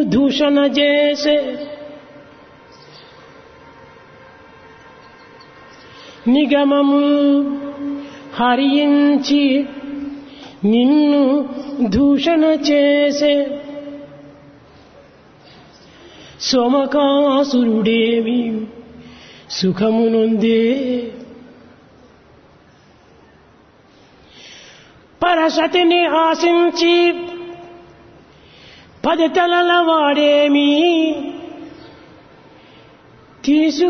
దూషణ చేసే నిగమము హరించి నిన్ను దూషణ చేసే సోమకాసురుడేమి సుఖమునుందే పరసతిని ఆశించి పది తలల వాడేమి తీసు